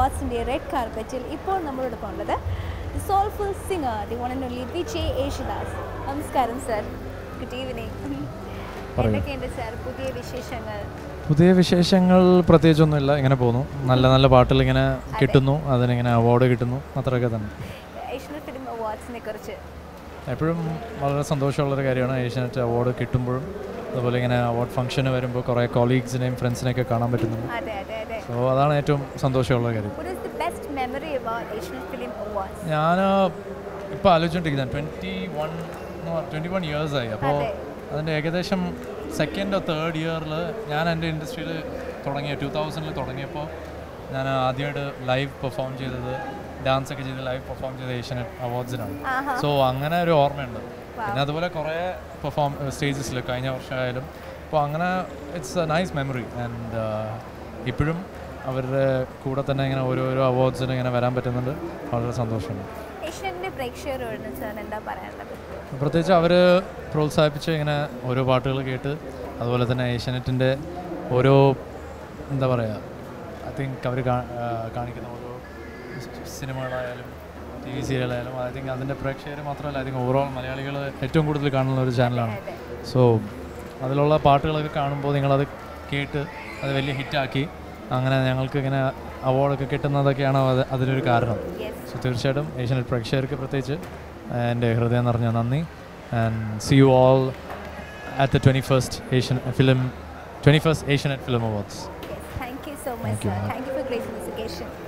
അവാർഡ്സിൻ്റെ red കാർപ്പറ്റിൽ ഇപ്പോൾ നമ്മളോടൊപ്പം ഉള്ളത് the soulful singer the one and only Vijay Yesudas നമസ്കാരം സർ ഗുഡ് ഈവനിങ് പറയൂ. എന്തൊക്കെയുണ്ട് സർ പുതിയ വിശേഷങ്ങൾ പുതിയ വിശേഷങ്ങൾ പ്രത്യേകിച്ചൊന്നുമില്ല ഇങ്ങനെ പോകുന്നു നല്ല നല്ല പാട്ടുകൾ ഇങ്ങനെ കിട്ടുന്നു അതിനിങ്ങനെ അവാർഡ് കിട്ടുന്നു അത്രയൊക്കെ തന്നെ ഏഷ്യൻ ഫിലിം അവാർഡ്സിനെ കുറിച്ച് എപ്പോഴും വളരെ സന്തോഷമുള്ളൊരു കാര്യമാണ് ഏഷ്യാനെറ്റ് അവാർഡ് കിട്ടുമ്പോഴും അതുപോലെ ഇങ്ങനെ അവാർഡ് ഫംഗ്ഷന് വരുമ്പോൾ കുറേ കോളീഗ്സിനെയും ഫ്രണ്ട്സിനെയൊക്കെ കാണാൻ പറ്റുന്നുണ്ട് അതെ അതെ അതെ സോ അതാണ് ഏറ്റവും സന്തോഷമുള്ള കാര്യം What is the best memory about Asian Film Awards? ഞാൻ ഇപ്പോൾ ആലോചിച്ചുകൊണ്ടിരിക്കുന്നത് ട്വൻറ്റി വൺ ട്വൻറ്റി വൺ ഇയേഴ്സായി അപ്പോൾ അതെ. അതിൻ്റെ ഏകദേശം സെക്കൻഡോ തേർഡ് ഇയറിൽ ഞാൻ എൻ്റെ ഇൻഡസ്ട്രിയിൽ തുടങ്ങിയ ടു തൗസൻഡിൽ തുടങ്ങിയപ്പോൾ ഞാൻ ആദ്യമായിട്ട് ലൈവ് പെർഫോം ചെയ്തത് ഡാൻസ് ഒക്കെ ചെയ്ത് ലൈവ് പെർഫോം ചെയ്ത ഏഷ്യനെറ്റ് അവാർഡ്സിനാണ് ആഹാ. സോ അങ്ങനെ ഒരു ഓർമ്മയുണ്ട് പിന്നെ അതുപോലെ കുറേ പെർഫോം സ്റ്റേജസിൽ കഴിഞ്ഞ വർഷമായാലും അപ്പോൾ അങ്ങനെ it's a nice memory and ഇപ്പോഴും അവരുടെ കൂടെ തന്നെ ഇങ്ങനെ ഓരോരോ അവാർഡ്സിന് ഇങ്ങനെ വരാൻ പറ്റുന്നുണ്ട് വളരെ സന്തോഷമുണ്ട് ഏഷ്യൻ്റെ പ്രേക്ഷകരോട് സാർ എന്താ പറയാനുള്ളത് പ്രത്യേകിച്ച് അവർ പ്രോത്സാഹിപ്പിച്ച് ഇങ്ങനെ ഓരോ പാട്ടുകൾ കേട്ട് അതുപോലെ തന്നെ ഏഷ്യാനെറ്റിൻ്റെ ഓരോ എന്താ പറയുക ഐ തിങ്ക് അവർ കാണിക്കുന്ന ഓരോ സിനിമകളായാലും ടി വി സീരിയലായാലും ഐ തിങ്ക് അതിൻ്റെ പ്രേക്ഷകർ മാത്രമല്ല ഐ തിങ്ക് ഓവറോൾ മലയാളികൾ ഏറ്റവും കൂടുതൽ കാണുന്ന ഒരു ചാനലാണ് അതെ സോ അതിലുള്ള പാട്ടുകളൊക്കെ കാണുമ്പോൾ നിങ്ങളത് കേട്ട് അത് വലിയ ഹിറ്റാക്കി അങ്ങനെ ഞങ്ങൾക്ക് ഇങ്ങനെ അവാർഡൊക്കെ കിട്ടുന്നതൊക്കെയാണ് അത് അതിനൊരു കാരണം യെസ് സോ തീർച്ചയായിട്ടും ഏഷ്യനെറ്റ് പ്രേക്ഷകർക്ക് പ്രത്യേകിച്ച് എൻ്റെ ഹൃദയം നിറഞ്ഞ നന്ദി and see you all at the twenty first Asian film twenty first Asianet film awards Yes, thank you so much, Thank you, sir. ma'am. Thank you for gracing this occasion.